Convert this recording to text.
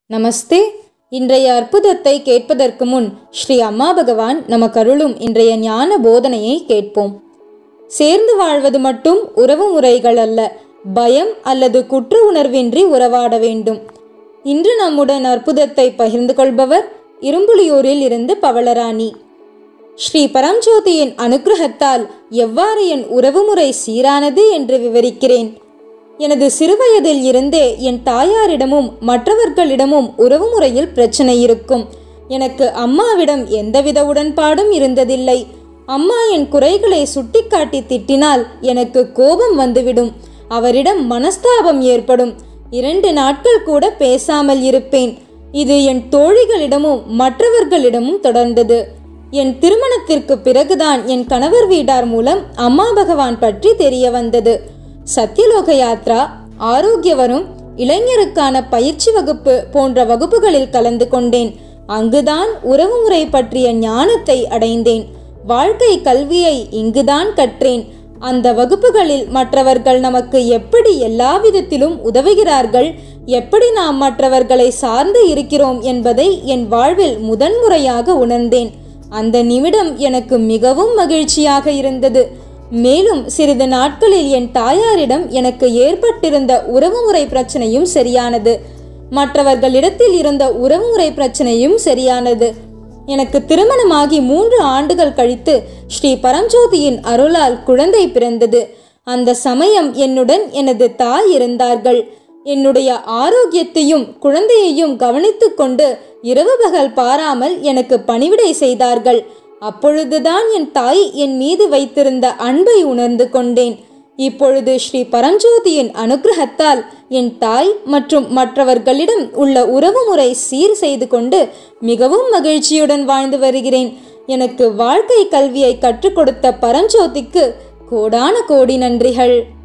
நமஸ்தே இன்றைய அற்புதத்தை கேட்பதற்கு முன் ஸ்ரீ அம்மா பகவான் நமக்கருளும் இன்றைய ஞான போதனையை கேட்போம் சேர்ந்து வாழ்வது மட்டும் உறவு முறைகள் அல்ல பயம் அல்லது குற்ற உணர்வின்றி உறவாட வேண்டும் இன்று நம்முடன் அற்புதத்தை பகிர்ந்து கொள்பவர் இரும்புலியூரில் இருந்து பவளராணி ஸ்ரீ பரம்ஜோதியின் அனுக்கிரகத்தால் எவ்வாறு என் உறவுமுறை சீரானது என்று விவரிக்கிறேன் எனது சிறுவயதில் இருந்தே என் தாயாரிடமும் மற்றவர்களிடமும் உறவுமுறையில் பிரச்சனை இருக்கும் எனக்கு அம்மாவிடம் எந்தவித உடன்பாடும் இருந்ததில்லை அம்மா என் குறைகளை சுட்டிக்காட்டி திட்டினால் எனக்கு கோபம் வந்துவிடும் அவரிடம் மனஸ்தாபம் ஏற்படும் இரண்டு நாட்கள் கூட பேசாமல் இருப்பேன் இது என் தோழிகளிடமும் மற்றவர்களிடமும் தொடர்ந்தது என் திருமணத்திற்கு பிறகுதான் என் கணவர் வீட்டார் மூலம் அம்மா பகவான் பற்றி தெரிய வந்தது சத்யலோக யாத்ரா ஆரோக்கியவரும் இளைஞருக்கான பயிற்சி வகுப்பு போன்ற வகுப்புகளில் கலந்து கொண்டேன் அங்குதான் உறவுமுறை பற்றிய ஞானத்தை அடைந்தேன் வாழ்க்கை கல்வியை இங்குதான் கற்றேன் அந்த வகுப்புகளில் மற்றவர்கள் நமக்கு எப்படி எல்லா விதத்திலும் உதவுகிறார்கள் எப்படி நாம் மற்றவர்களை சார்ந்து இருக்கிறோம் என்பதை என் வாழ்வில் முதன்முறையாக உணர்ந்தேன் அந்த நிமிடம் எனக்கு மிகவும் மகிழ்ச்சியாக இருந்தது மேலும் சிறிது நாட்களில் என் தாயாரிடம் எனக்கு ஏற்பட்டிருந்த உறவுமுறை பிரச்சனையும் சரியானது மற்றவர்களிடத்தில் இருந்த உறவுமுறை பிரச்சனையும் சரியானது எனக்கு திருமணமாகி மூன்று ஆண்டுகள் கழித்து ஸ்ரீ பரஞ்சோதியின் அருளால் குழந்தை பிறந்தது அந்த சமயம் என்னுடன் எனது தாய் இருந்தார்கள் என்னுடைய ஆரோக்கியத்தையும் குழந்தையையும் கவனித்து கொண்டு இரவு பகல் பாராமல் எனக்கு பணிவிடை செய்தார்கள் அப்பொழுதுதான் என் தாய் என் மீது வைத்திருந்த அன்பை உணர்ந்து கொண்டேன் இப்பொழுது ஸ்ரீ பரஞ்சோதியின் அனுகிரகத்தால் என் தாய் மற்றும் மற்றவர்களிடம் உள்ள உறவுமுறை சீர் செய்து கொண்டு மிகவும் மகிழ்ச்சியுடன் வாழ்ந்து வருகிறேன் எனக்கு வாழ்க்கை கல்வியை கற்றுக் கொடுத்த பரஞ்சோதிக்கு கோடான கோடி நன்றிகள்